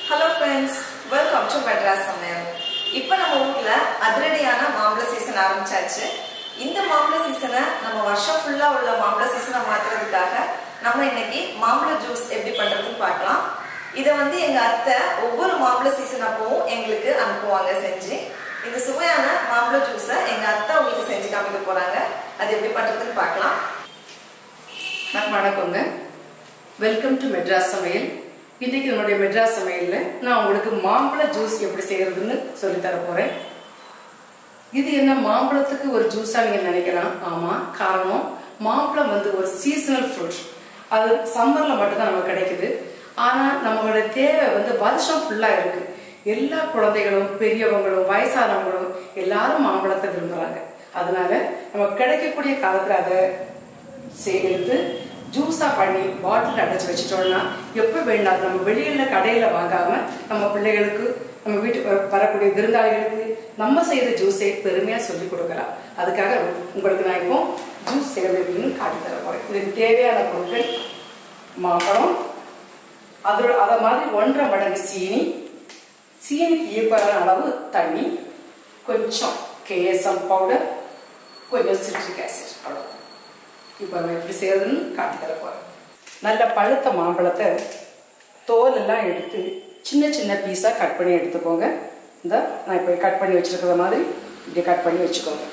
hello friends welcome to Madras Samayal இப்போ நம்ம ஊர்ல அதிரடியான மாம்பழ சீசன் ஆரம்பிச்சாச்சு இந்த மாம்பழ சீசனை நம்ம வருஷம் ஃபுல்லா உள்ள மாம்பழ சீசனை மாத்துறதுக்காக நம்ம இன்னைக்கு மாம்பழ ஜூஸ் எப்படி பண்றதுன்னு பார்க்கலாம் இதை வந்து எங்க அத்தை ஒவ்வொரு மாம்பழ சீசன் அப்பவும் எங்களுக்கு அனுப்புவாங்க செஞ்சு இந்த சுவையான மாம்பழ ஜூஸை எங்க அத்தை உங்களுக்கு செஞ்சு காமிக்க போறாங்க அது எப்படி பண்றதுன்னு பார்க்கலாம் நான் வணக்கங்க வெல்கம் டு மெட்ராஸ் சமையல் இன்னைக்கு நம்மளுடைய மெட்ராஸ் சமையல்ல நான் உங்களுக்கு மாம்பழ ஜூஸ் எப்படி செய்யறதுன்னு சொல்லி தர போறேன் இது என்ன மாம்பழத்துக்கு ஒரு ஜூஸா நீங்க நினைக்கலாம் ஆமா காரணம் மாம்பழம் வந்து ஒரு சீசனல் ஃப்ரூட் அது சம்மர்ல மட்டும்தான் நமக்கு கிடைக்குது ஆனா நம்மளோட தேவை வந்து வருஷம் ஃபுல்லா இருக்கு எல்லா குழந்தைகளும் பெரியவங்களும் வயசானவங்களும் எல்லாரும் மாம்பழத்தை விரும்புறாங்க அதனால நம்ம கிடைக்கக்கூடிய காலத்துல அதை சேர்த்து ஜூஸா பண்ணி பாட்டில் அடைச்சு வச்சுட்டோம்னா எப்போ வேணாலும் நம்ம வெளியில கடையில வாங்காம நம்ம பிள்ளைகளுக்கு நம்ம வீட்டுக்கு வர- வரக்கூடிய விருந்தாளிகளுக்கு நம்ம செய்யற ஜூஸை பெருமையா சொல்லி கொடுக்கலாம் அதுக்காக உங்களுக்கு நான் இப்போ ஜூஸ் செய்யறது எப்படின்னு காட்டி தர போறேன் இதுக்கு தேவையான பொருட்கள் மாம்பழம் அதோட அதை மாதிரி ஒன்றரை மடங்கு சீனி சீனிக்கு ஈக்குவலான அளவு தண்ணி கொஞ்சம் கேஎஸ்எம் பவுடர் கொஞ்சம் சிட்ரிக் ஆசிட் அவ்வளோ இப்போ நம்ம எப்படி செய்யறதுன்னு காட்டி தர போறேன் நல்ல பழுத்த மாம்பழத்தை தோல் எல்லாம் எடுத்து சின்ன சின்ன பீஸாக கட் பண்ணி எடுத்துக்கோங்க இந்த நான் இப்போ கட் பண்ணி வச்சிருக்கிற மாதிரி இப்படி கட் பண்ணி வச்சுக்கோங்க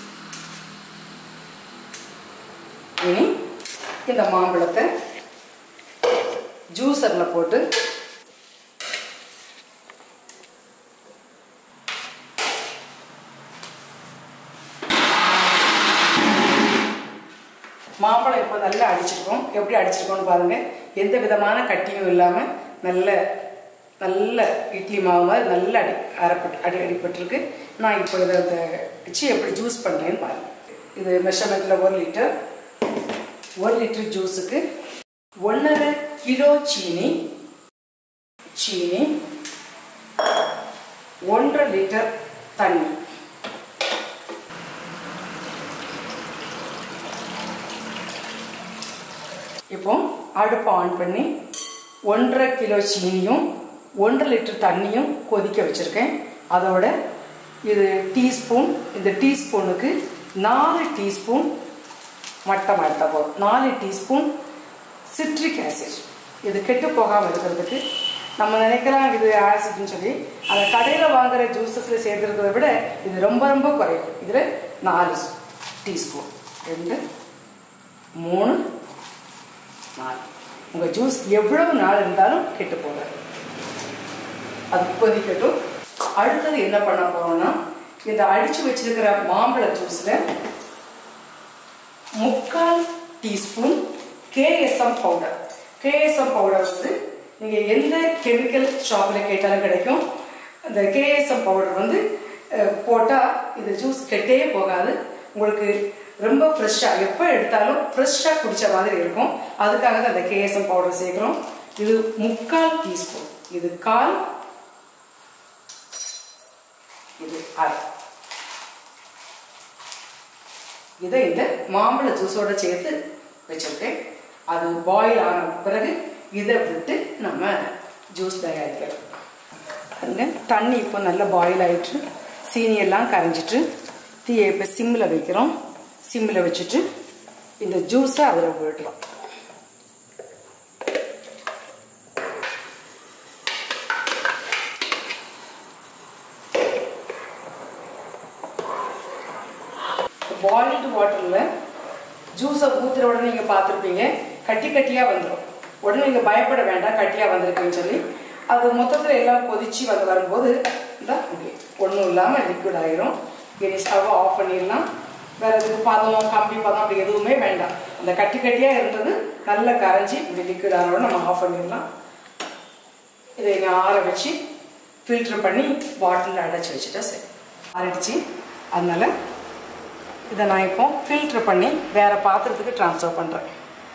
இனி இந்த மாம்பழத்தை ஜூஸரில் போட்டு மாம்பழம் இப்போ நல்லா அடிச்சிருக்கோம் எப்படி அடிச்சிருக்கோம்னு பாருங்க எந்த விதமான கட்டியும் இல்லாமல் நல்ல நல்ல இட்லி மாவு மாதிரி நல்ல அடி அரைப்பட்டு அடி அடிபட்டிருக்கு நான் இப்போ இதை இதை வச்சு எப்படி ஜூஸ் பண்ணுறேன்னு பாருங்க இது மெஷர்மெண்ட்டில் ஒரு லிட்டர் ஒரு லிட்டர் ஜூஸுக்கு ஒன்றரை கிலோ சீனி சீனி ஒன்றரை லிட்டர் தண்ணி இப்போ அடுப்பை ஆன் பண்ணி ஒன்றரை கிலோ சீனியும் ஒன்றரை லிட்டர் தண்ணியும் கொதிக்க வச்சுருக்கேன் அதோட இது டீஸ்பூன் இந்த டீஸ்பூனுக்கு நாலு டீஸ்பூன் மட்டம் எடுத்த போதும் நாலு டீஸ்பூன் சிட்ரிக் ஆசிட் இது கெட்டு போகாமல் இருக்கிறதுக்கு நம்ம நினைக்கலாம் இது ஆசிட்னு சொல்லி அந்த கடையில் வாங்குற ஜூஸஸில் சேர்த்துருக்கிறத விட இது ரொம்ப ரொம்ப குறையும் இதில் நாலு டீஸ்பூன் ரெண்டு மூணு நாள் உங்கள் ஜூஸ் எவ்வளவு நாள் இருந்தாலும் கெட்டு போகாது அது கொதிக்கட்டும் அடுத்தது என்ன பண்ண போறோம்னா இந்த அடிச்சு வச்சிருக்கிற மாம்பழ ஜூஸில் முக்கால் teaspoon KSM powder KSM powder வந்து நீங்கள் எந்த கெமிக்கல் ஷாப்பில் கேட்டாலும் கிடைக்கும் அந்த கேஎஸ்எம் பவுடர் வந்து போட்டால் இந்த ஜூஸ் கெட்டே போகாது உங்களுக்கு ரொம்ப ஃப்ரெஷ்ஷாக எப்போ எடுத்தாலும் ஃப்ரெஷ்ஷாக குடிச்ச மாதிரி இருக்கும் அதுக்காக தான் அந்த கேஎஸ்எம் பவுடர் சேர்க்குறோம் இது முக்கால் டீஸ்பூன் இது கால் இது அரை இதை இந்த மாம்பழ ஜூஸோட சேர்த்து வச்சிருக்கேன் அது பாயில் ஆன பிறகு இதை விட்டு நம்ம ஜூஸ் தயாரிக்கலாம் பாருங்க தண்ணி இப்போ நல்லா பாயில் ஆயிட்டு சீனி எல்லாம் கரைஞ்சிட்டு தீயை இப்போ சிம்மில் வைக்கிறோம் சிம்மில் வச்சுட்டு இந்த ஜூஸை அதில் விடலாம் பாயில்டு வாட்டரில் ஜூஸை ஊற்றுற உடனே நீங்கள் பார்த்துருப்பீங்க கட்டி கட்டியாக வந்துடும் உடனே நீங்கள் பயப்பட வேண்டாம் கட்டியாக வந்திருக்குன்னு சொல்லி அது மொத்தத்தில் எல்லாம் கொதிச்சு வந்து வரும்போது இந்த இப்படி ஒன்றும் இல்லாமல் லிக்விட் ஆயிரும் இனி ஸ்டவ் ஆஃப் பண்ணிடலாம் வேறு எதுக்கு பதம் கம்பி பதம் அப்படி எதுவுமே வேண்டாம் அந்த கட்டி கட்டியாக இருந்தது நல்லா கரைஞ்சி இப்படி லிக்விட் ஆனோட நம்ம ஆஃப் பண்ணிடலாம் இதை இங்கே ஆற வச்சு ஃபில்டர் பண்ணி பாட்டிலில் அடைச்சி வச்சுட்டா சரி ஆறிடுச்சு அதனால இதை நான் இப்போ ஃபில்டர் பண்ணி வேறு பாத்திரத்துக்கு ட்ரான்ஸ்ஃபர் பண்ணுறேன்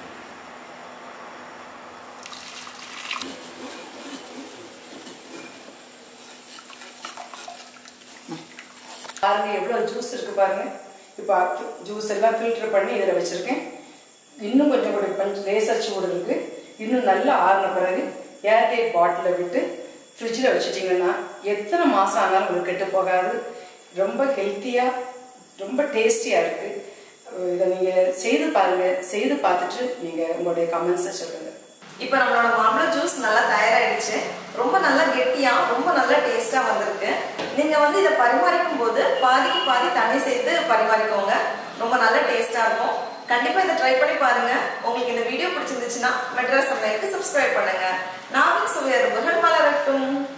பாருங்க எவ்வளோ ஜூஸ் இருக்கு பாருங்க இப்போ ஜூஸ் எல்லாம் ஃபில்டர் பண்ணி இதில் வச்சுருக்கேன் இன்னும் கொஞ்சம் கூட கொஞ்சம் லேசர் சூடு இருக்கு இன்னும் நல்லா ஆறின பிறகு ஏர்டைட் பாட்டிலில் விட்டு ஃப்ரிட்ஜில் வச்சுட்டிங்கன்னா எத்தனை மாதம் ஆனாலும் உங்களுக்கு கெட்டு போகாது ரொம்ப ஹெல்த்தியாக ரொம்ப டேஸ்டியாக இருக்குது இதை நீங்கள் செய்து பாருங்கள் செய்து பார்த்துட்டு நீங்கள் உங்களுடைய கமெண்ட்ஸை சொல்லுங்கள் இப்போ நம்மளோட மாம்பழ ஜூஸ் நல்லா தயாராயிடுச்சு ரொம்ப நல்லா கெட்டியா ரொம்ப நல்லா டேஸ்டா வந்திருக்கு நீங்க வந்து இதை பரிமாறிக்கும் போது பாதிக்கு பாதி தண்ணி சேர்த்து பரிமாறிக்கோங்க ரொம்ப நல்ல டேஸ்டா இருக்கும் கண்டிப்பா இதை ட்ரை பண்ணி பாருங்க உங்களுக்கு இந்த வீடியோ பிடிச்சிருந்துச்சுன்னா மெட்ராஸ் சமையலுக்கு சப்ஸ்கிரைப் பண்ணுங்க நாவின் சுவையரும்புகள் மலரட்டும்